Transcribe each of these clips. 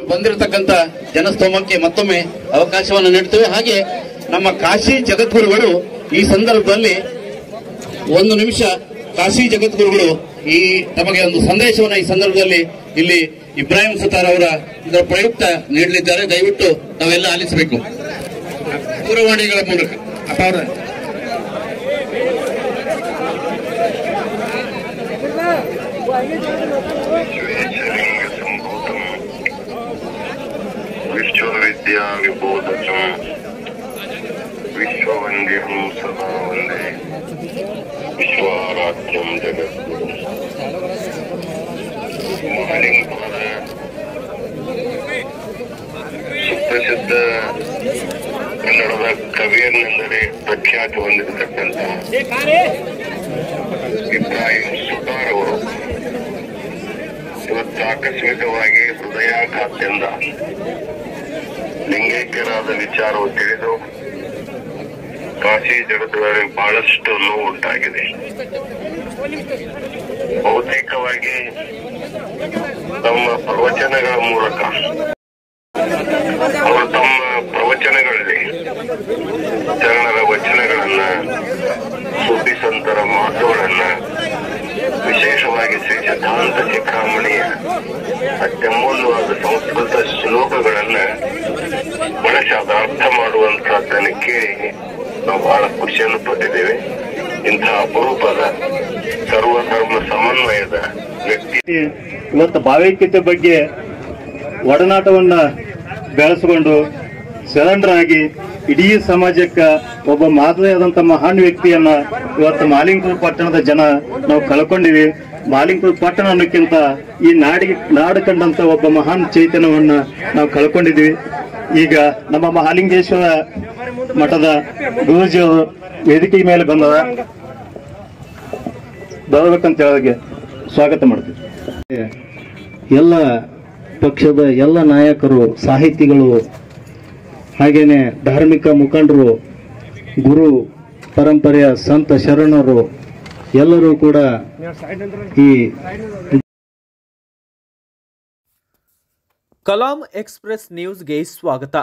ಬಂದಿರತಕ್ಕಂತ ಜನಸ್ತೋಮಕ್ಕೆ ಮತ್ತೊಮ್ಮೆ ಅವಕಾಶವನ್ನು ನೀಡ್ತೇವೆ ಹಾಗೆ ನಮ್ಮ ಕಾಶಿ ಜಗದ್ಗುರುಗಳು ಈ ಸಂದರ್ಭದಲ್ಲಿ ಒಂದು ನಿಮಿಷ ಕಾಶಿ ಜಗದ್ಗುರುಗಳು ಈ ನಮಗೆ ಒಂದು ಸಂದೇಶವನ್ನು ಈ ಸಂದರ್ಭದಲ್ಲಿ ಇಲ್ಲಿ ಇಬ್ರಾಹಿಂ ಸುತಾರ್ ಅವರ ಇದರ ಪ್ರಯುಕ್ತ ನೀಡಲಿದ್ದಾರೆ ದಯವಿಟ್ಟು ನಾವೆಲ್ಲ ಆಲಿಸಬೇಕು ದೂರವಾಣಿಗಳ ಮೂಲಕ ಅಪಾರ विश्वविद्या विबोधकम् विश्ववन्द्यं सदा वन्दे विश्वाराध्यं जगद्गुरु ಮಹಾಲಿಂಗರ ಸುಪ್ರಸಿದ್ಧ ಕನ್ನಡದ ಕವಿಯನ್ನೆಂದರೆ ಪ್ರಖ್ಯಾತಿ ಹೊಂದಿರತಕ್ಕಂಥ ಇಬ್ರಾಹಿಂ ಸುತಾರ್ ಅವರು ಇವತ್ತು ಆಕಸ್ಮಿಕವಾಗಿ ಹೃದಯಾಘಾತದಿಂದ ಲಿಂಗೈಕ್ಯರಾದ ವಿಚಾರವು ತಿಳಿದು ಕಾಶಿ ಜಗತ್ತಿನಲ್ಲಿ ಬಹಳಷ್ಟು ನೋವು ಉಂಟಾಗಿದೆ ಬಹುತೇಕವಾಗಿ ತಮ್ಮ ಪ್ರವಚನಗಳ ಮೂಲಕ ಅವರು ತಮ್ಮ ಪ್ರವಚನಗಳಲ್ಲಿ ಚರಣರ ವಚನಗಳನ್ನ ಸುದ್ದಿ ಸಂತರ ಮಾತುಗಳನ್ನ ವಿಶೇಷವಾಗಿ ಶ್ರೀ ಸಿದ್ಧಾಂತ ಶಿಖಾಮಣಿಯ ಅತ್ಯಮೂಲ್ಯವಾದ ಸಂಸ್ಕೃತ ಶ್ಲೋಕಗಳನ್ನ ಬಳಸಿ ಅದು ಅರ್ಥ ಮಾಡುವಂತಹದ್ದನ್ನು ಕೇಳಿ ನಾವು ಬಹಳ ಖುಷಿಯನ್ನು ಪಟ್ಟಿದ್ದೇವೆ ಇಂತಹ ಅಪರೂಪದ ಸರ್ವಧರ್ಮ ಸಮನ್ವಯದ ವ್ಯಕ್ತಿ ಇವತ್ತು ಭಾವೈಕ್ಯತೆ ಬಗ್ಗೆ ಒಡನಾಟವನ್ನ ಬೆಳೆಸಿಕೊಂಡು ಶರಣರಾಗಿ ಇಡೀ ಸಮಾಜಕ್ಕೆ ಒಬ್ಬ ಮಾದರಿಯಾದಂತ ಮಹಾನ್ ವ್ಯಕ್ತಿಯನ್ನ ಇವತ್ತು ಮಾಲಿಂಗಪುರ ಪಟ್ಟಣದ ಜನ ನಾವು ಕಳ್ಕೊಂಡಿವಿ ಮಾಲಿಂಗಪುರ ಪಟ್ಟಣ ಅನ್ನೋಕ್ಕಿಂತ ಈ ನಾಡಿಗೆ ನಾಡು ಕಂಡಂತ ಒಬ್ಬ ಮಹಾನ್ ಚೈತನ್ಯವನ್ನ ನಾವು ಕಳ್ಕೊಂಡಿದ್ವಿ ಈಗ ನಮ್ಮ ಮಹಾಲಿಂಗೇಶ್ವರ ಮಠದ ಗುರೂಜಿಯವರು ವೇದಿಕೆ ಮೇಲೆ ಬಂದದ ಬರಬೇಕಂತ ಹೇಳಿದ್ರೆ ಸ್ವಾಗತ ಮಾಡ್ತೀವಿ ಎಲ್ಲ ಪಕ್ಷದ ಎಲ್ಲ ನಾಯಕರು ಸಾಹಿತಿಗಳು ಹಾಗೇನೆ ಧಾರ್ಮಿಕ ಮುಖಂಡರು ಗುರು ಪರಂಪರೆಯ ಸಂತ ಶರಣರು ಎಲ್ಲರೂ ಕೂಡ ಈ ಕಲಾಂ ಎಕ್ಸ್ಪ್ರೆಸ್ ನ್ಯೂಸ್ಗೆ ಸ್ವಾಗತ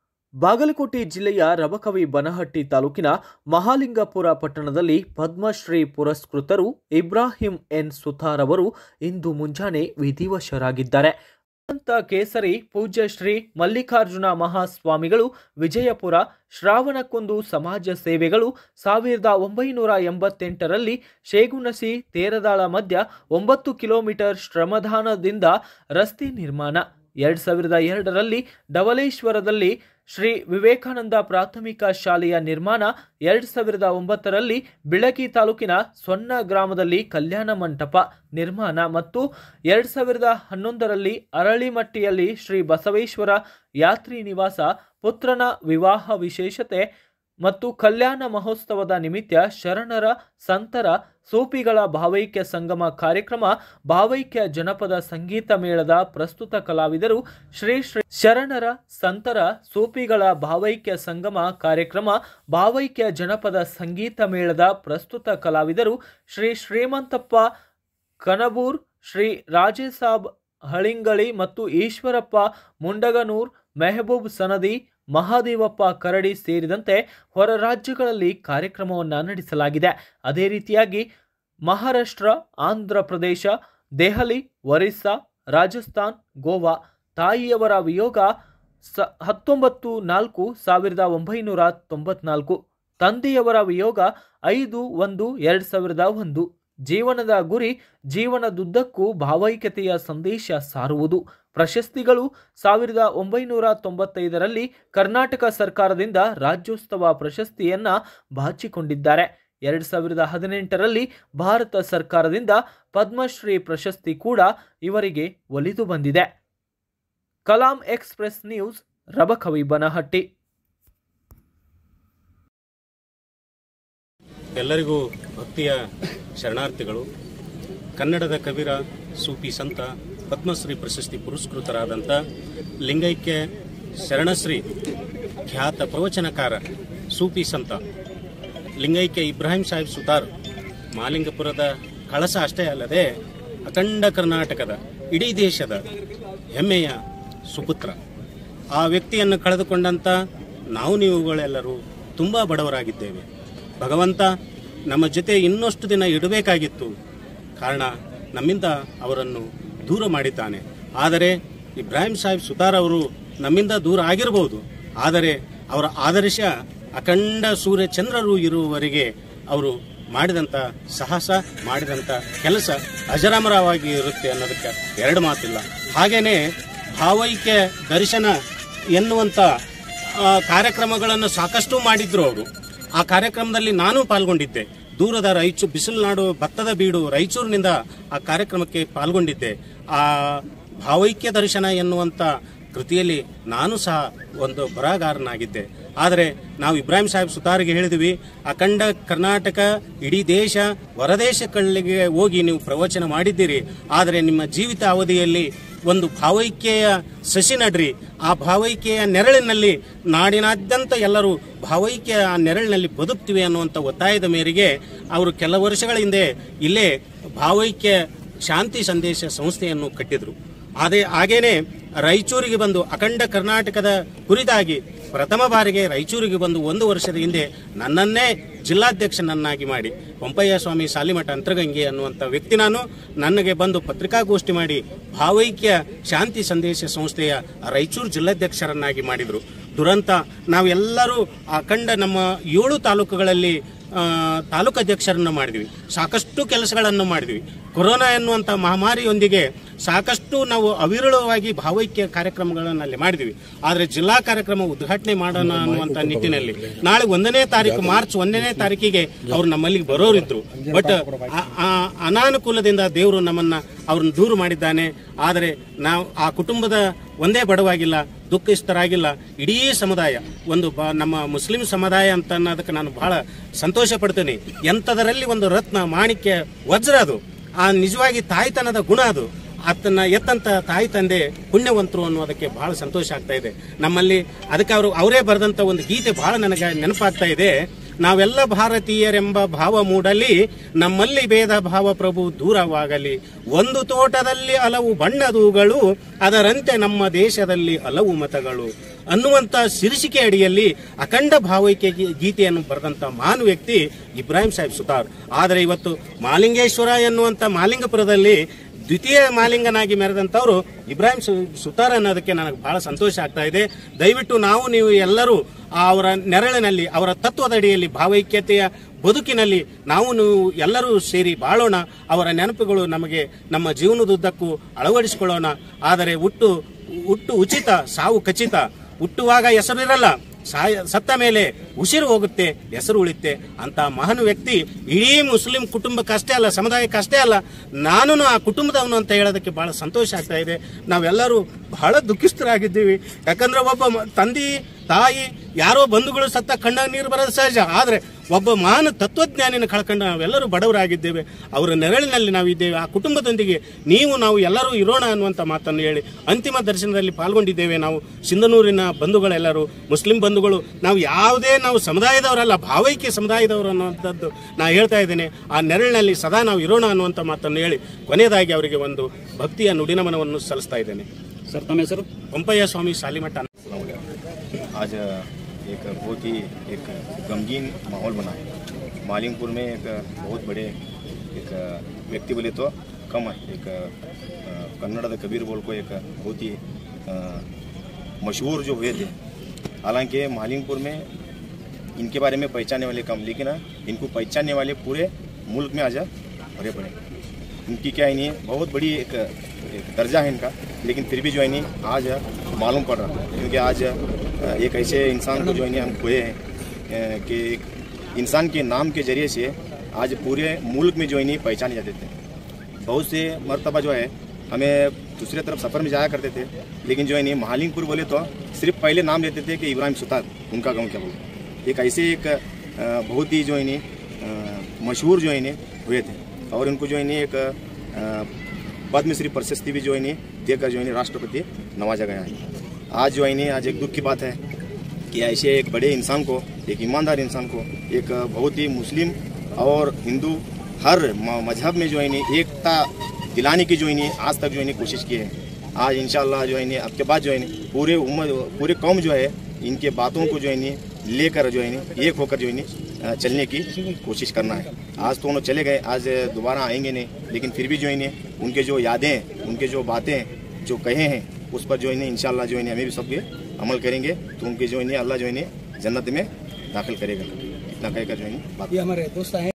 ಬಾಗಲಕೋಟೆ ಜಿಲ್ಲೆಯ ರಬಕವಿ ಬನಹಟ್ಟಿ ತಾಲೂಕಿನ ಮಹಾಲಿಂಗಪುರ ಪಟ್ಟಣದಲ್ಲಿ ಪದ್ಮಶ್ರೀ ಪುರಸ್ಕೃತರು ಇಬ್ರಾಹಿಂ ಎನ್ ಸುತಾರ್ ಅವರು ಇಂದು ಮುಂಜಾನೆ ವಿಧಿವಶರಾಗಿದ್ದಾರೆ ಸಂತ ಕೇಸರಿ ಪೂಜ್ಯ ಶ್ರೀ ಮಲ್ಲಿಕಾರ್ಜುನ ಮಹಾಸ್ವಾಮಿಗಳು ವಿಜಯಪುರ ಶ್ರಾವಣಕ್ಕೊಂದು ಸಮಾಜ ಸೇವೆಗಳು ಸಾವಿರದ ಒಂಬೈನೂರ ಎಂಬತ್ತೆಂಟರಲ್ಲಿ ಶೇಗುಣಸಿ ತೇರದಾಳ ಮಧ್ಯ ಒಂಬತ್ತು ಕಿಲೋಮೀಟರ್ ಶ್ರಮದಾನದಿಂದ ರಸ್ತೆ ನಿರ್ಮಾಣ ಎರಡ್ ಸಾವಿರದ ಎರಡರಲ್ಲಿ ಡವಲೇಶ್ವರದಲ್ಲಿ ಶ್ರೀ ವಿವೇಕಾನಂದ ಪ್ರಾಥಮಿಕ ಶಾಲೆಯ ನಿರ್ಮಾಣ ಎರಡ್ ಸಾವಿರದ ಒಂಬತ್ತರಲ್ಲಿ ಬಿಳಕಿ ತಾಲೂಕಿನ ಸೊನ್ನ ಗ್ರಾಮದಲ್ಲಿ ಕಲ್ಯಾಣ ಮಂಟಪ ನಿರ್ಮಾಣ ಮತ್ತು ಎರಡ್ ಸಾವಿರದ ಹನ್ನೊಂದರಲ್ಲಿ ಅರಳಿಮಟ್ಟಿಯಲ್ಲಿ ಶ್ರೀ ಬಸವೇಶ್ವರ ಯಾತ್ರಿ ನಿವಾಸ ಪುತ್ರನ ವಿವಾಹ ವಿಶೇಷತೆ ಮತ್ತು ಕಲ್ಯಾಣ ಮಹೋತ್ಸವದ ನಿಮಿತ್ತ ಶರಣರ ಸಂತರ ಸೂಪಿಗಳ ಭಾವೈಕ್ಯ ಸಂಗಮ ಕಾರ್ಯಕ್ರಮ ಭಾವೈಕ್ಯ ಜನಪದ ಸಂಗೀತ ಮೇಳದ ಪ್ರಸ್ತುತ ಕಲಾವಿದರು ಶ್ರೀ ಶ್ರೀ ಶರಣರ ಸಂತರ ಸೂಪಿಗಳ ಭಾವೈಕ್ಯ ಸಂಗಮ ಕಾರ್ಯಕ್ರಮ ಭಾವೈಕ್ಯ ಜನಪದ ಸಂಗೀತ ಮೇಳದ ಪ್ರಸ್ತುತ ಕಲಾವಿದರು ಶ್ರೀ ಶ್ರೀಮಂತಪ್ಪ ಕನಬೂರ್ ಶ್ರೀ ರಾಜೇಸಾಬ್ ಹಳಿಂಗಳಿ ಮತ್ತು ಈಶ್ವರಪ್ಪ ಮುಂಡಗನೂರ್ ಮೆಹಬೂಬ್ ಸನದಿ ಮಹಾದೇವಪ್ಪ ಕರಡಿ ಸೇರಿದಂತೆ ಹೊರ ರಾಜ್ಯಗಳಲ್ಲಿ ಕಾರ್ಯಕ್ರಮವನ್ನು ನಡೆಸಲಾಗಿದೆ ಅದೇ ರೀತಿಯಾಗಿ ಮಹಾರಾಷ್ಟ್ರ ಆಂಧ್ರ ಪ್ರದೇಶ ದೆಹಲಿ ಒರಿಸ್ಸಾ ರಾಜಸ್ಥಾನ್ ಗೋವಾ ತಾಯಿಯವರ ವಿಯೋಗ ಸ ಹತ್ತೊಂಬತ್ತು ನಾಲ್ಕು ಸಾವಿರದ ಒಂಬೈನೂರ ತೊಂಬತ್ನಾಲ್ಕು ತಂದೆಯವರ ವಿಯೋಗ ಐದು ಒಂದು ಎರಡು ಸಾವಿರದ ಒಂದು ಜೀವನದ ಗುರಿ ಜೀವನದುದ್ದಕ್ಕೂ ಭಾವೈಕ್ಯತೆಯ ಸಂದೇಶ ಸಾರುವುದು ಪ್ರಶಸ್ತಿಗಳು ಸಾವಿರದ ಒಂಬೈನೂರ ತೊಂಬತ್ತೈದರಲ್ಲಿ ಕರ್ನಾಟಕ ಸರ್ಕಾರದಿಂದ ರಾಜ್ಯೋತ್ಸವ ಪ್ರಶಸ್ತಿಯನ್ನ ಬಾಚಿಕೊಂಡಿದ್ದಾರೆ ಎರಡು ಸಾವಿರದ ಹದಿನೆಂಟರಲ್ಲಿ ಭಾರತ ಸರ್ಕಾರದಿಂದ ಪದ್ಮಶ್ರೀ ಪ್ರಶಸ್ತಿ ಕೂಡ ಇವರಿಗೆ ಒಲಿದು ಬಂದಿದೆ ಕಲಾಂ ಎಕ್ಸ್ಪ್ರೆಸ್ ನ್ಯೂಸ್ ರಬಕವಿ ಬನಹಟ್ಟಿ ಎಲ್ಲರಿಗೂ ಭಕ್ತಿಯ ಶರಣಾರ್ಥಿಗಳು ಕನ್ನಡದ ಕವಿರ ಸೂಫಿ ಸಂತ ಪದ್ಮಶ್ರೀ ಪ್ರಶಸ್ತಿ ಪುರಸ್ಕೃತರಾದಂಥ ಲಿಂಗೈಕ್ಯ ಶರಣಶ್ರೀ ಖ್ಯಾತ ಪ್ರವಚನಕಾರ ಸೂಫಿ ಸಂತ ಲಿಂಗೈಕ್ಯ ಇಬ್ರಾಹಿಂ ಸಾಹಿಬ್ ಸುತಾರ್ ಮಾಲಿಂಗಪುರದ ಕಳಸ ಅಷ್ಟೇ ಅಲ್ಲದೆ ಅಖಂಡ ಕರ್ನಾಟಕದ ಇಡೀ ದೇಶದ ಹೆಮ್ಮೆಯ ಸುಪುತ್ರ ಆ ವ್ಯಕ್ತಿಯನ್ನು ಕಳೆದುಕೊಂಡಂತ ನಾವು ನೀವುಗಳೆಲ್ಲರೂ ತುಂಬ ಬಡವರಾಗಿದ್ದೇವೆ ಭಗವಂತ ನಮ್ಮ ಜೊತೆ ಇನ್ನಷ್ಟು ದಿನ ಇಡಬೇಕಾಗಿತ್ತು ಕಾರಣ ನಮ್ಮಿಂದ ಅವರನ್ನು ದೂರ ಮಾಡಿದ್ದಾನೆ ಆದರೆ ಇಬ್ರಾಹಿಂ ಸಾಹಿಬ್ ಸುತಾರ್ ಅವರು ನಮ್ಮಿಂದ ದೂರ ಆಗಿರಬಹುದು ಆದರೆ ಅವರ ಆದರ್ಶ ಅಖಂಡ ಸೂರ್ಯ ಚಂದ್ರರು ಇರುವವರೆಗೆ ಅವರು ಮಾಡಿದಂಥ ಸಾಹಸ ಮಾಡಿದಂಥ ಕೆಲಸ ಅಜರಾಮರವಾಗಿ ಇರುತ್ತೆ ಅನ್ನೋದಕ್ಕೆ ಎರಡು ಮಾತಿಲ್ಲ ಹಾಗೇನೆ ಭಾವೈಕ್ಯ ದರ್ಶನ ಎನ್ನುವಂಥ ಆ, ಕಾರ್ಯಕ್ರಮಗಳನ್ನು ಸಾಕಷ್ಟು ಮಾಡಿದ್ರು ಅವರು ಆ ಕಾರ್ಯಕ್ರಮದಲ್ಲಿ ನಾನು ಪಾಲ್ಗೊಂಡಿದ್ದೆ ದೂರದ ರಾಯಚೂರು ಬಿಸಿಲುನಾಡು ಭತ್ತದ ಬೀಡು ರಾಯಚೂರಿನಿಂದ ಆ ಕಾರ್ಯಕ್ರಮಕ್ಕೆ ಪಾಲ್ಗೊಂಡಿದ್ದೆ ಆ ಭಾವೈಕ್ಯ ದರ್ಶನ ಎನ್ನುವಂಥ ಕೃತಿಯಲ್ಲಿ ನಾನು ಸಹ ಒಂದು ಬರಹಗಾರನಾಗಿದ್ದೆ ಆದರೆ ನಾವು ಇಬ್ರಾಹಿಂ ಸಾಹೇಬ್ ಸುತಾರಿಗೆ ಹೇಳಿದ್ವಿ ಅಖಂಡ ಕರ್ನಾಟಕ ಇಡೀ ದೇಶ ಹೊರದೇಶಗಳಿಗೆ ಹೋಗಿ ನೀವು ಪ್ರವಚನ ಮಾಡಿದ್ದೀರಿ ಆದರೆ ನಿಮ್ಮ ಜೀವಿತ ಅವಧಿಯಲ್ಲಿ ಒಂದು ಭಾವೈಕ್ಯೆಯ ಸಸಿ ನಡ್ರಿ ಆ ಭಾವೈಕ್ಯೆಯ ನೆರಳಿನಲ್ಲಿ ನಾಡಿನಾದ್ಯಂತ ಎಲ್ಲರೂ ಭಾವೈಕ್ಯ ಆ ನೆರಳಿನಲ್ಲಿ ಬದುಕ್ತಿವೆ ಅನ್ನುವಂಥ ಒತ್ತಾಯದ ಮೇರೆಗೆ ಅವರು ಕೆಲ ವರ್ಷಗಳ ಹಿಂದೆ ಇಲ್ಲೇ ಭಾವೈಕ್ಯ ಶಾಂತಿ ಸಂದೇಶ ಸಂಸ್ಥೆಯನ್ನು ಕಟ್ಟಿದ್ರು ಅದೇ ಹಾಗೇನೆ ರಾಯಚೂರಿಗೆ ಬಂದು ಅಖಂಡ ಕರ್ನಾಟಕದ ಕುರಿತಾಗಿ ಪ್ರಥಮ ಬಾರಿಗೆ ರಾಯಚೂರಿಗೆ ಬಂದು ಒಂದು ವರ್ಷದ ಹಿಂದೆ ನನ್ನನ್ನೇ ಜಿಲ್ಲಾಧ್ಯಕ್ಷನನ್ನಾಗಿ ಮಾಡಿ ಪಂಪಯ್ಯ ಸ್ವಾಮಿ ಸಾಲಿಮಠ ಅಂತರಗಂಗೆ ಅನ್ನುವಂಥ ವ್ಯಕ್ತಿ ನಾನು ನನಗೆ ಬಂದು ಪತ್ರಿಕಾಗೋಷ್ಠಿ ಮಾಡಿ ಭಾವೈಕ್ಯ ಶಾಂತಿ ಸಂದೇಶ ಸಂಸ್ಥೆಯ ರಾಯಚೂರು ಜಿಲ್ಲಾಧ್ಯಕ್ಷರನ್ನಾಗಿ ಮಾಡಿದರು ದುರಂತ ನಾವೆಲ್ಲರೂ ಅಖಂಡ ನಮ್ಮ ಏಳು ತಾಲೂಕುಗಳಲ್ಲಿ ಆ, ತಾಲೂಕು ಅಧ್ಯಕ್ಷರನ್ನು ಮಾಡಿದ್ವಿ ಸಾಕಷ್ಟು ಕೆಲಸಗಳನ್ನು ಮಾಡಿದ್ವಿ ಕೊರೋನಾ ಎನ್ನುವಂಥ ಮಹಾಮಾರಿಯೊಂದಿಗೆ ಸಾಕಷ್ಟು ನಾವು ಅವಿರಳವಾಗಿ ಭಾವೈಕ್ಯ ಕಾರ್ಯಕ್ರಮಗಳನ್ನು ಅಲ್ಲಿ ಮಾಡಿದ್ವಿ ಆದರೆ ಜಿಲ್ಲಾ ಕಾರ್ಯಕ್ರಮ ಉದ್ಘಾಟನೆ ಮಾಡೋಣ ಅನ್ನುವಂಥ ನಿಟ್ಟಿನಲ್ಲಿ ನಾಳೆ ಒಂದನೇ ತಾರೀಕು ಮಾರ್ಚ್ ಒಂದನೇ ತಾರೀಕಿಗೆ ಅವರು ನಮ್ಮಲ್ಲಿಗೆ ಬರೋರಿದ್ರು ಬಟ್ ಆ- ಆ ಅನಾನುಕೂಲದಿಂದ ದೇವರು ನಮ್ಮನ್ನ ಅವ್ರನ್ನ ದೂರ ಮಾಡಿದ್ದಾನೆ ಆದರೆ ನಾವು ಆ ಕುಟುಂಬದ ಒಂದೇ ಬಡವಾಗಿಲ್ಲ ದುಃಖಿಸ್ತರಾಗಿಲ್ಲ ಇಡೀ ಸಮುದಾಯ ಒಂದು ಬ- ನಮ್ಮ ಮುಸ್ಲಿಂ ಸಮುದಾಯ ಅಂತ ಅನ್ನೋದಕ್ಕೆ ನಾನು ಬಹಳ ಸಂತೋಷ ಪಡ್ತೇನೆ ಎಂಥದರಲ್ಲಿ ಒಂದು ರತ್ನ ಮಾಣಿಕ್ಯ ವಜ್ರ ಅದು ಆ ನಿಜವಾಗಿ ತಾಯ್ತನದ ಗುಣ ಅದು ಆತನ ಎತ್ತಂತ ತಾಯಿ ತಂದೆ ಪುಣ್ಯವಂತರು ಅನ್ನೋದಕ್ಕೆ ಬಹಳ ಸಂತೋಷ ಆಗ್ತಾ ಇದೆ ನಮ್ಮಲ್ಲಿ ಅದಕ್ಕೆ ಅವರು ಅವರೇ ಬರೆದಂತ ಒಂದು ಗೀತೆ ಬಹಳ ನನಗೆ ನೆನಪಾಗ್ತಾ ಇದೆ ನಾವೆಲ್ಲ ಭಾರತೀಯರೆಂಬ ಭಾವ ಮೂಡಲಿ ನಮ್ಮಲ್ಲಿ ಭೇದ ಭಾವ ಪ್ರಭು ದೂರವಾಗಲಿ ಒಂದು ತೋಟದಲ್ಲಿ ಹಲವು ಬಣ್ಣದೂಗಳು ಅದರಂತೆ ನಮ್ಮ ದೇಶದಲ್ಲಿ ಹಲವು ಮತಗಳು ಅನ್ನುವಂತ ಶೀರ್ಷಿಕೆ ಅಡಿಯಲ್ಲಿ ಅಖಂಡ ಭಾವೈಕ್ಯ ಗೀ- ಗೀತೆಯನ್ನು ಬರೆದಂತ ಮಹಾನ್ ವ್ಯಕ್ತಿ ಇಬ್ರಾಹಿಂ ಸಾಹೇಬ್ ಸುತಾರ್ ಆದರೆ ಇವತ್ತು ಮಾಲಿಂಗೇಶ್ವರ ಎನ್ನುವಂತ ಮಾಲಿಂಗಪುರದಲ್ಲಿ ದ್ವಿತೀಯ ಮಾಲಿಂಗನಾಗಿ ಮೆರೆದಂಥವ್ರು ಇಬ್ರಾಹಿಂ ಸು- ಸುತಾರ್ ಅನ್ನೋದಕ್ಕೆ ನನಗೆ ಬಹಳ ಸಂತೋಷ ಆಗ್ತಾ ಇದೆ ದಯವಿಟ್ಟು ನಾವು ನೀವು ಎಲ್ಲರೂ ಅವರ ನೆರಳಿನಲ್ಲಿ ಅವರ ತತ್ವದ ಅಡಿಯಲ್ಲಿ ಭಾವೈಕ್ಯತೆಯ ಬದುಕಿನಲ್ಲಿ ನಾವು ನೀವು ಎಲ್ಲರೂ ಸೇರಿ ಬಾಳೋಣ ಅವರ ನೆನಪುಗಳು ನಮಗೆ ನಮ್ಮ ಜೀವನದುದ್ದಕ್ಕೂ ಅಳವಡಿಸಿಕೊಳ್ಳೋಣ ಆದರೆ ಹುಟ್ಟು ಹುಟ್ಟು ಉಚಿತ ಸಾವು ಖಚಿತ ಹುಟ್ಟುವಾಗ ಹೆಸರಿರಲ್ಲ ಸಾಯ ಸತ್ತ ಮೇಲೆ ಉಸಿರು ಹೋಗುತ್ತೆ ಹೆಸರು ಉಳಿತೆ ಅಂತ ಮಹಾನ್ ವ್ಯಕ್ತಿ ಇಡೀ ಮುಸ್ಲಿಂ ಕುಟುಂಬಕ್ಕೆ ಅಷ್ಟೇ ಅಲ್ಲ ಸಮುದಾಯಕ್ಕೆ ಅಷ್ಟೇ ಅಲ್ಲ ನಾನು ಆ ಕುಟುಂಬದವನು ಅಂತ ಹೇಳೋದಕ್ಕೆ ಬಹಳ ಸಂತೋಷ ಆಗ್ತಾ ಇದೆ ನಾವೆಲ್ಲರೂ ಬಹಳ ದುಃಖಿಸ್ತರಾಗಿದ್ದೀವಿ ಯಾಕಂದ್ರೆ ಒಬ್ಬ ಮ- ತಂದೆ ತಾಯಿ ಯಾರೋ ಬಂಧುಗಳು ಸತ್ತ ಕಣ್ಣ ನೀರು ಬರೋದು ಸಹಜ ಆದರೆ ಒಬ್ಬ ಮಹಾನ್ ತತ್ವಜ್ಞಾನಿನ ಕಳ್ಕೊಂಡು ನಾವೆಲ್ಲರೂ ಬಡವರಾಗಿದ್ದೇವೆ ಅವರ ನೆರಳಿನಲ್ಲಿ ನಾವಿದ್ದೇವೆ ಆ ಕುಟುಂಬದೊಂದಿಗೆ ನೀವು ನಾವು ಎಲ್ಲರೂ ಇರೋಣ ಅನ್ನುವಂಥ ಮಾತನ್ನು ಹೇಳಿ ಅಂತಿಮ ದರ್ಶನದಲ್ಲಿ ಪಾಲ್ಗೊಂಡಿದ್ದೇವೆ ನಾವು ಸಿಂಧನೂರಿನ ಬಂಧುಗಳೆಲ್ಲರೂ ಮುಸ್ಲಿಂ ಬಂಧುಗಳು ನಾವು ಯಾವುದೇ ನಾವು ಸಮುದಾಯದವರಲ್ಲ ಭಾವೈಕ್ಯ ಸಮುದಾಯದವರು ಅನ್ನುವಂಥದ್ದು ನಾ ಹೇಳ್ತಾ ಇದ್ದೇನೆ ಆ ನೆರಳಿನಲ್ಲಿ ಸದಾ ನಾವು ಇರೋಣ ಅನ್ನುವಂಥ ಮಾತನ್ನು ಹೇಳಿ ಕೊನೆಯದಾಗಿ ಅವರಿಗೆ ಒಂದು ಭಕ್ತಿಯ ನುಡಿನಮನವನ್ನು ಸಲ್ಲಿಸ್ತಾ ಇದ್ದೇನೆ ಸರ್ ತಮ್ಮ ಹೆಸರು ಪಂಪಯ್ಯ ಸ್ವಾಮಿ ಸಾಲಿಮಠ आज एक बहुत ही एक गमगीन माहौल बना है मालिंगपुर में एक बहुत बड़े एक व्यक्ति बोले तो कम है एक अ, कन्नड़ कबीर बोल को एक बहुत ही अ, मशहूर जो हुए थे हालांकि मालिंगपुर में इनके बारे में पहचानने वाले कम लेकिन इनको पहचानने वाले पूरे मुल्क में आज भरे पड़े इनकी क्या है नहीं बहुत बड़ी एक, एक दर्जा है इनका लेकिन फिर भी जो है नहीं आज मालूम पड़ रहा है क्योंकि आज अ, एक ऐसे इंसान को जो है नहीं हम खोए हैं अ, कि एक इंसान के नाम के जरिए से आज पूरे मुल्क में जो है नहीं पहचाने जाते थे बहुत से मरतबा जो है हमें दूसरे तरफ सफ़र में जाया करते थे लेकिन जो है नहीं महालिंगपुर बोले तो सिर्फ पहले नाम लेते थे कि इब्राहिम सुतार उनका गांव क्या बोलते एक ऐसे एक अ, बहुत ही जो है नहीं अ, मशहूर जो है नहीं हुए थे और उनको जो है नहीं एक अ, पद्मश्री प्रशस्ति भी जो है नहीं देकर जो है नहीं राष्ट्रपति नवाजा गया है आज जो है नहीं आज एक दुख की बात है कि ऐसे एक बड़े इंसान को एक ईमानदार इंसान को एक बहुत ही मुस्लिम और हिंदू हर म- मजहब में जो है नहीं एकता दिलाने की जो है नहीं आज तक जो है नहीं कोशिश की है आज इंशाल्लाह जो है नहीं अब के बाद जो है नहीं पूरे उम्र पूरे कौम जो है इनके बातों को जो है नहीं लेकर जो है नहीं एक होकर जो है नहीं अ, चलने की कोशिश करना है आज तो उन्होंने चले गए आज दोबारा आएंगे नहीं लेकिन फिर भी जो है नहीं उनके जो यादें उनके जो बातें जो कहे हैं उस पर जो है नहीं इंशाल्लाह जो है नहीं हमें भी सब अमल करेंगे तो उनके जो है नहीं अल्लाह जो है नहीं जन्नत में दाखिल करेगा इतना कहकर जो है नहीं बात ये हमारे दोस्त हैं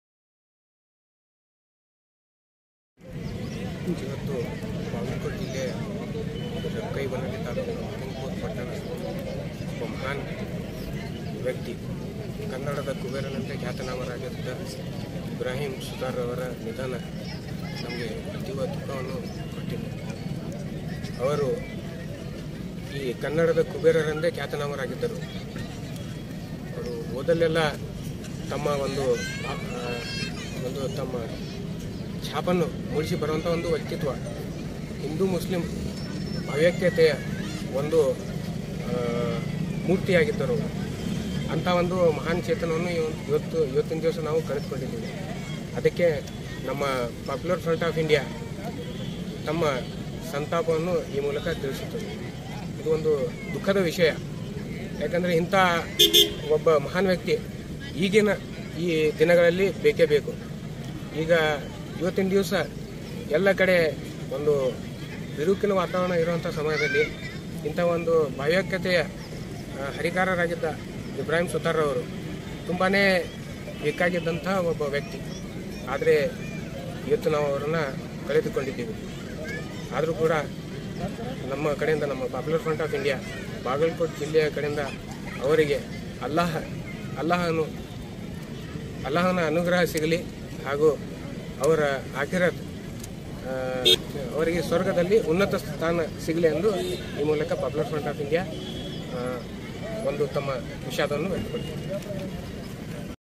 ಇವತ್ತು ಬಾಗಲಕೋಟೆ ಜಿಲ್ಲೆಯ ಕೈ ಬನ್ನಡಿ ತಾಲೂಕಿನ ತುಮಕೂರು ಪಟ್ಟಣ ಒಬ್ಬ ಮಹಾನ್ ವ್ಯಕ್ತಿ ಕನ್ನಡದ ಕುಬೇರನಂತೆ ಖ್ಯಾತನಾಮರಾಗಿದ್ದ ಇಬ್ರಾಹಿಂ ಸುತಾರ್ ಅವರ ನಿಧನ ನಮಗೆ ಅತೀವ ದುಃಖವನ್ನು ಕೊಟ್ಟಿದೆ ಅವರು ಈ ಕನ್ನಡದ ಕುಬೇರರೆಂದೇ ಖ್ಯಾತನಾಮರಾಗಿದ್ದರು ಅವರು ಓದಲ್ಲೆಲ್ಲ ತಮ್ಮ ಒಂದು ಆ, ಒಂದು ತಮ್ಮ ಛಾಪನ್ನು ಮೂಡಿಸಿ ಬರುವಂಥ ಒಂದು ವ್ಯಕ್ತಿತ್ವ ಹಿಂದೂ ಮುಸ್ಲಿಂ ಭವ್ಯಕ್ಯತೆಯ ಒಂದು ಆ, ಮೂರ್ತಿಯಾಗಿದ್ದರು ಅಂಥ ಒಂದು ಮಹಾನ್ ಚೇತನವನ್ನು ಇವ- ಇವತ್ತು ಇವತ್ತಿನ ದಿವಸ ನಾವು ಕಳೆದುಕೊಂಡಿದ್ದೀವಿ ಅದಕ್ಕೆ ನಮ್ಮ ಪಾಪ್ಯುಲರ್ ಫ್ರಂಟ್ ಆಫ್ ಇಂಡಿಯಾ ತಮ್ಮ ಸಂತಾಪವನ್ನು ಈ ಮೂಲಕ ತಿಳಿಸುತ್ತದೆ ಇದು ಒಂದು ದುಃಖದ ವಿಷಯ ಯಾಕಂದರೆ ಇಂಥ ಒಬ್ಬ ಮಹಾನ್ ವ್ಯಕ್ತಿ ಈಗಿನ ಈ ದಿನಗಳಲ್ಲಿ ಬೇಕೇ ಬೇಕು ಈಗ ಇವತ್ತಿನ ದಿವಸ ಎಲ್ಲ ಕಡೆ ಒಂದು ಬಿರುಕಿನ ವಾತಾವರಣ ಇರುವಂಥ ಸಮಯದಲ್ಲಿ ಇಂಥ ಒಂದು ಭಾವ್ಯಕತೆಯ ಆ, ಹರಿಕಾರರಾಗಿದ್ದ ಇಬ್ರಾಹಿಂ ಸುತಾರ್ ಅವರು ತುಂಬಾ ಬೇಕಾಗಿದ್ದಂಥ ಒಬ್ಬ ವ್ಯಕ್ತಿ ಆದರೆ ಇವತ್ತು ನಾವು ಅವರನ್ನು ಕಳೆದುಕೊಂಡಿದ್ದೀವಿ ಆದರೂ ಕೂಡ ನಮ್ಮ ಕಡೆಯಿಂದ ನಮ್ಮ popular front of India Bagalkot ಜಿಲ್ಲೆಯ ಕಡೆಯಿಂದ ಅವರಿಗೆ ಅಲ್ಲಾಹ ಅಲ್ಲಾಹನು ಅಲ್ಲಾಹನ ಅನುಗ್ರಹ ಸಿಗಲಿ ಹಾಗೂ ಅವರ ಆಖಿರತ್ ಆ, ಅವರಿಗೆ ಸ್ವರ್ಗದಲ್ಲಿ ಉನ್ನತ ಸ್ಥಾನ ಸಿಗಲಿ ಎಂದು ಈ ಮೂಲಕ ಪಾಪ್ಯುಲರ್ ಫ್ರಂಟ್ ಆಫ್ ಇಂಡಿಯಾ ಆ, ಒಂದು ತಮ್ಮ ವಿಷಾದವನ್ನು ವ್ಯಕ್ತಪಡಿಸಿದೆ